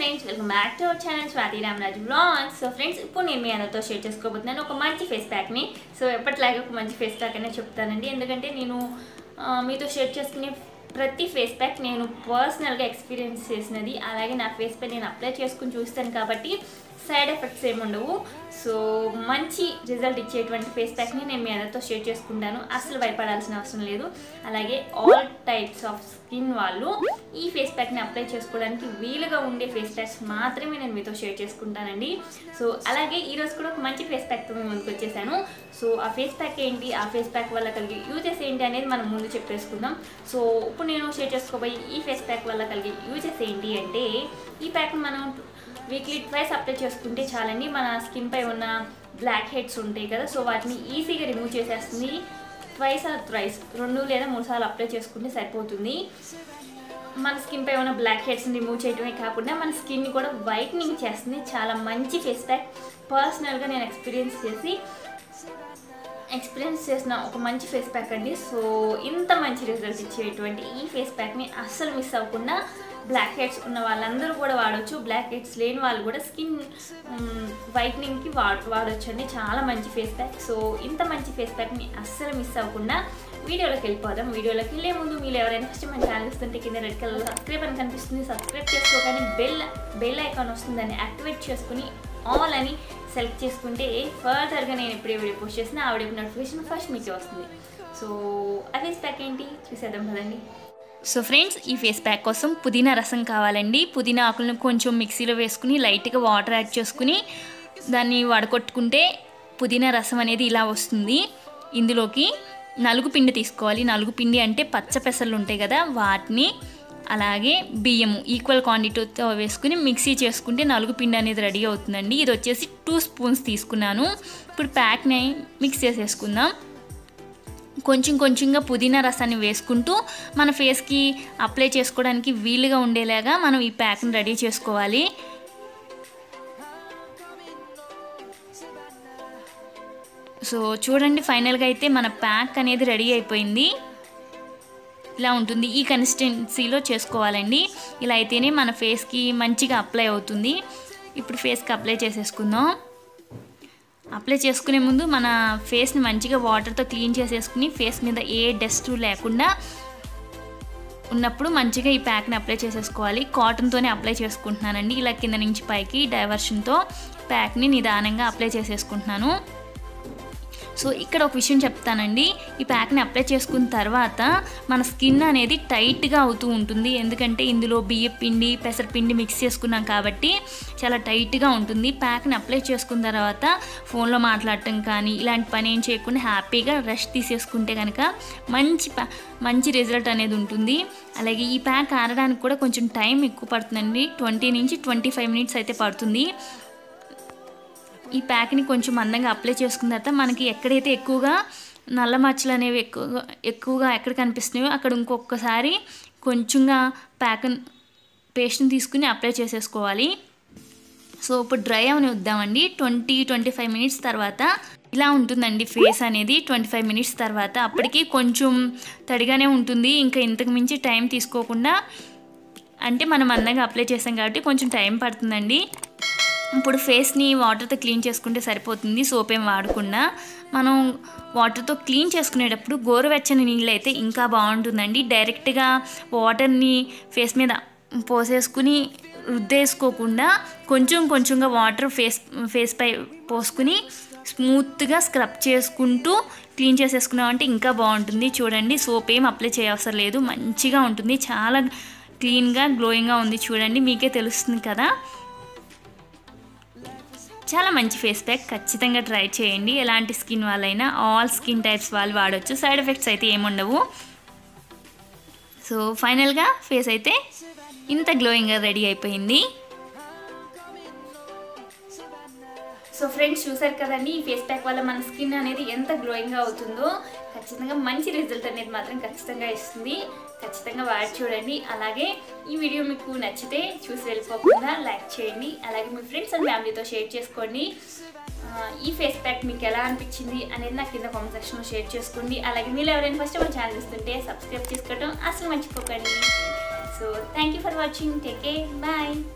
friends welcome back to our channel Swathi Ramaraju blog so friends ఇప్పుడు నేను మీ అందరితో షేర్ చేసుకోబోతున్నాను ఒక మంచి ఫేస్ ప్యాక్ని సో ఎప్పటిలాగే ఒక మంచి ఫేస్ ప్యాక్ అనే చెప్తానండి ఎందుకంటే నేను ఆ, మీతో షేర్ చేసుకునే ప్రతి ఫేస్ ప్యాక్ నేను పర్సనల్గా ఎక్స్పీరియన్స్ చేసినది అలాగే నా ఫేస్ పై నేను అప్లై చేసుకుని చూస్తాను కాబట్టి సైడ్ ఎఫెక్ట్స్ ఏమి ఉండవు సో మంచి రిజల్ట్ ఇచ్చేటువంటి ఫేస్ ప్యాక్ని నేను మీ అందరితో షేర్ చేసుకుంటాను అసలు భయపడాల్సిన అవసరం లేదు అలాగే ఆల్ టైప్స్ ఆఫ్ స్కిన్ వాళ్ళు ఈ ఫేస్ ప్యాక్ని అప్లై చేసుకోవడానికి వీలుగా ఉండే ఫేస్ ప్యాక్స్ మాత్రమే నేను మీతో షేర్ చేసుకుంటానండి సో అలాగే ఈరోజు కూడా ఒక మంచి ఫేస్ ప్యాక్తో మేము ముందుకు వచ్చేసాను సో ఆ ఫేస్ ప్యాక్ ఏంటి ఆ ఫేస్ ప్యాక్ వల్ల కలిగే యూజెస్ ఏంటి అనేది మనం ముందు చెప్పేసుకుందాం సో ఇప్పుడు నేను షేర్ చేసుకోబోయే ఈ ఫేస్ ప్యాక్ వల్ల కలిగే యూజెస్ ఏంటి అంటే ఈ ప్యాక్ మనం వీక్లీ ట్వైస్ అప్లై చేసుకుంటే చాలండి మన స్కిన్ పై ఉన్న బ్లాక్ హెడ్స్ ఉంటాయి కదా సో వాటిని ఈజీగా రిమూవ్ చేసేస్తుంది ట్వైస్ ఆర్ థ్రైస్ రెండు లేదా మూడు సార్లు అప్లై చేసుకుంటే సరిపోతుంది మన స్కిన్ పై ఉన్న బ్లాక్ హెడ్స్ని రిమూవ్ చేయడమే కాకుండా మన స్కిన్ని కూడా వైట్నింగ్ చేస్తుంది చాలా మంచి ఫేస్ ప్యాక్ పర్సనల్గా నేను ఎక్స్పీరియన్స్ చేసి ఎక్స్పీరియన్స్ చేసిన ఒక మంచి ఫేస్ ప్యాక్ అండి సో ఇంత మంచి రిజల్ట్ ఇచ్చేటువంటి ఈ ఫేస్ ప్యాక్ని అస్సలు మిస్ అవ్వకుండా బ్లాక్ హెడ్స్ ఉన్న వాళ్ళందరూ కూడా వాడవచ్చు బ్లాక్ హెడ్స్ లేని వాళ్ళు కూడా స్కిన్ వైట్నింగ్కి వా వాడచ్చు అండి చాలా మంచి ఫేస్ ప్యాక్ సో ఇంత మంచి ఫేస్ ప్యాక్ని అస్సలు మిస్ అవ్వకుండా వీడియోలోకి వెళ్ళిపోదాం వీడియోలోకి వెళ్ళే ముందు మీరు ఎవరైనా ఫస్ట్ మన ఛానల్ ఇస్తుంటే కింద రెడ్ కలర్ సబ్స్క్రైబ్ అని కనిపిస్తుంది సబ్స్క్రైబ్ చేసుకోగానే బెల్ బెల్ ఐకాన్ వస్తుందని యాక్టివేట్ చేసుకుని ఆల్ అని సెలెక్ట్ చేసుకుంటే ఫర్దర్గా నేను ఎప్పుడే వీడియో పోస్ట్ చేసినా ఆ వీడియో నోటిఫికేషన్ ఫస్ట్ మీకే వస్తుంది సో ఆ ఫేస్ ప్యాక్ ఏంటి చూసేద్దాం కదండి సో ఫ్రెండ్స్ ఈ ఫేస్ ప్యాక్ కోసం పుదీనా రసం కావాలండి పుదీనా ఆకులను కొంచెం మిక్సీలో వేసుకుని లైట్గా వాటర్ యాడ్ చేసుకుని దాన్ని వడకొట్టుకుంటే పుదీనా రసం అనేది ఇలా వస్తుంది ఇందులోకి నలుగు పిండి తీసుకోవాలి నలుగు పిండి అంటే పచ్చ పెసర్లు ఉంటాయి కదా వాటిని అలాగే బియ్యము ఈక్వల్ క్వాంటిటీతో వేసుకుని మిక్సీ చేసుకుంటే నలుగు పిండి అనేది రెడీ అవుతుందండి ఇది వచ్చేసి టూ స్పూన్స్ తీసుకున్నాను ఇప్పుడు ప్యాక్ని మిక్స్ చేసేసుకుందాం కొంచెం కొంచెంగా పుదీనా రసాన్ని వేసుకుంటూ మన ఫేస్కి అప్లై చేసుకోవడానికి వీలుగా ఉండేలాగా మనం ఈ ప్యాక్ని రెడీ చేసుకోవాలి సో చూడండి ఫైనల్గా అయితే మన ప్యాక్ అనేది రెడీ అయిపోయింది ఇలా ఉంటుంది ఈ కన్సిస్టెన్సీలో చేసుకోవాలండి ఇలా అయితేనే మన ఫేస్కి మంచిగా అప్లై అవుతుంది ఇప్పుడు ఫేస్కి అప్లై చేసేసుకుందాం అప్లై చేసుకునే ముందు మన ఫేస్ని మంచిగా వాటర్తో క్లీన్ చేసేసుకుని ఫేస్ మీద ఏ డస్ట్ లేకుండా ఉన్నప్పుడు మంచిగా ఈ ప్యాక్ని అప్లై చేసేసుకోవాలి కాటన్తోనే అప్లై చేసుకుంటున్నానండి ఇలా కింద నుంచి పైకి డైవర్షన్తో ప్యాక్ని నిదానంగా అప్లై చేసేసుకుంటున్నాను సో ఇక్కడ ఒక విషయం చెప్తానండి ఈ ప్యాక్ని అప్లై చేసుకున్న తర్వాత మన స్కిన్ అనేది టైట్గా అవుతూ ఉంటుంది ఎందుకంటే ఇందులో బియ్య పిండి పెసరపిండి మిక్స్ చేసుకున్నాం కాబట్టి చాలా టైట్గా ఉంటుంది ప్యాక్ని అప్లై చేసుకున్న తర్వాత ఫోన్లో మాట్లాడటం కానీ ఇలాంటి పని ఏం చేయకుండా హ్యాపీగా రెస్ట్ తీసేసుకుంటే కనుక మంచి ప్యా మంచి రిజల్ట్ అనేది ఉంటుంది అలాగే ఈ ప్యాక్ ఆరడానికి కూడా కొంచెం టైం ఎక్కువ పడుతుందండి ట్వంటీ నుంచి ట్వంటీ ఫైవ్ మినిట్స్ అయితే పడుతుంది ఈ ప్యాక్ని కొంచెం మందంగా అప్లై చేసుకున్న తర్వాత మనకి ఎక్కడైతే ఎక్కువగా నల్ల మచ్చలు అనేవి ఎక్కువగా ఎక్కువగా ఎక్కడ కనిపిస్తున్నాయో అక్కడ ఇంకొకసారి కొంచెంగా ప్యాక్ పేస్ట్ని తీసుకుని అప్లై చేసేసుకోవాలి సో ఇప్పుడు డ్రై అవని వద్దామండి ట్వంటీ ట్వంటీ ఫైవ్ మినిట్స్ తర్వాత ఇలా ఉంటుందండి ఫేస్ అనేది ట్వంటీ ఫైవ్ మినిట్స్ తర్వాత అప్పటికి కొంచెం తడిగానే ఉంటుంది ఇంకా ఇంతకు మించి టైం తీసుకోకుండా అంటే మనం అందంగా అప్లై చేసాం కాబట్టి కొంచెం టైం పడుతుందండి ఇప్పుడు ఫేస్ని వాటర్తో క్లీన్ చేసుకుంటే సరిపోతుంది సోప్ ఏం వాడకుండా మనం వాటర్తో క్లీన్ చేసుకునేటప్పుడు గోరువెచ్చని నీళ్ళు అయితే ఇంకా బాగుంటుందండి డైరెక్ట్గా వాటర్ని ఫేస్ మీద పోసేసుకుని రుద్దేసుకోకుండా కొంచెం కొంచెంగా వాటర్ ఫేస్ ఫేస్ పై పోసుకుని స్మూత్గా స్క్రబ్ చేసుకుంటూ క్లీన్ చేసేసుకున్నామంటే ఇంకా బాగుంటుంది చూడండి సోప్ ఏం అప్లై చేయవసరం లేదు మంచిగా ఉంటుంది చాలా క్లీన్గా గ్లోయింగ్గా ఉంది చూడండి మీకే తెలుస్తుంది కదా చాలా మంచి ఫేస్ ప్యాక్ ఖచ్చితంగా ట్రై చేయండి ఎలాంటి స్కిన్ వాళ్ళైనా ఆల్ స్కిన్ టైప్స్ వాళ్ళు వాడవచ్చు సైడ్ ఎఫెక్ట్స్ అయితే ఏముండవు సో ఫైనల్గా ఫేస్ అయితే ఇంత గ్లోయింగ్గా రెడీ అయిపోయింది సో ఫ్రెండ్స్ చూసారు కదండి ఈ ఫేస్ ప్యాక్ వల్ల మన స్కిన్ అనేది ఎంత గ్లోయింగ్గా అవుతుందో ఖచ్చితంగా మంచి రిజల్ట్ అనేది మాత్రం ఖచ్చితంగా ఇస్తుంది ఖచ్చితంగా వాడి చూడండి అలాగే ఈ వీడియో మీకు నచ్చితే చూసి వెళ్ళిపోకుండా లైక్ చేయండి అలాగే మీ ఫ్రెండ్స్ అండ్ ఫ్యామిలీతో షేర్ చేసుకోండి ఆ, ఈ ఫేస్ ప్యాక్ మీకు ఎలా అనిపించింది అనేది నాకు కింద కామెంట్ సెక్షన్లో షేర్ చేసుకోండి అలాగే మీరు ఎవరైనా ఫస్ట్ మన ఛానల్ ఇస్తుంటే సబ్స్క్రైబ్ చేసుకోవడం అసలు మర్చిపోకండి so thank you for watching take care bye